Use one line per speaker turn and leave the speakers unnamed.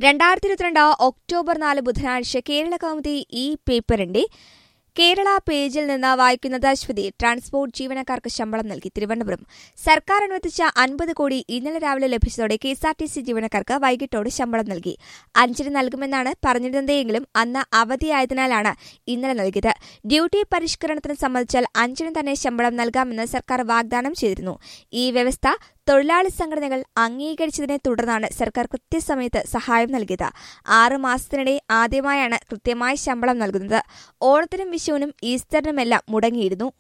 രണ്ടായിരത്തി ഇരുപത്തിരണ്ട് ഒക്ടോബർ നാല് ബുധനാഴ്ച കേരള കൗമുദി ഈ പേപ്പറിന്റെ കേരള പേജിൽ നിന്ന് വായിക്കുന്നത് അശ്വതി ട്രാൻസ്പോർട്ട് ജീവനക്കാർക്ക് ശമ്പളം നൽകി തിരുവനന്തപുരം സർക്കാർ അനുവദിച്ച അൻപത് കോടി ഇന്നലെ രാവിലെ ലഭിച്ചതോടെ കെഎസ്ആർടിസി ജീവനക്കാർക്ക് വൈകിട്ടോടെ ശമ്പളം നൽകി അഞ്ചിന് നൽകുമെന്നാണ് പറഞ്ഞിരുന്നതെങ്കിലും അന്ന് അവധിയായതിനാലാണ് ഇന്നലെ നൽകിയത് ഡ്യൂട്ടി പരിഷ്കരണത്തിന് സംബന്ധിച്ചാൽ അഞ്ചിന് തന്നെ ശമ്പളം നൽകാമെന്ന് സർക്കാർ വാഗ്ദാനം ചെയ്തിരുന്നു ഈ വ്യവസ്ഥ തൊഴിലാളി സംഘടനകൾ അംഗീകരിച്ചതിനെ തുടർന്നാണ് സർക്കാർ കൃത്യസമയത്ത് സഹായം നൽകിയത് ആറ് മാസത്തിനിടെ ആദ്യമായാണ് കൃത്യമായി ശമ്പളം നൽകുന്നത് ഓണത്തിനും വിഷുവിനും ഈസ്റ്ററിനുമെല്ലാം മുടങ്ങിയിരുന്നു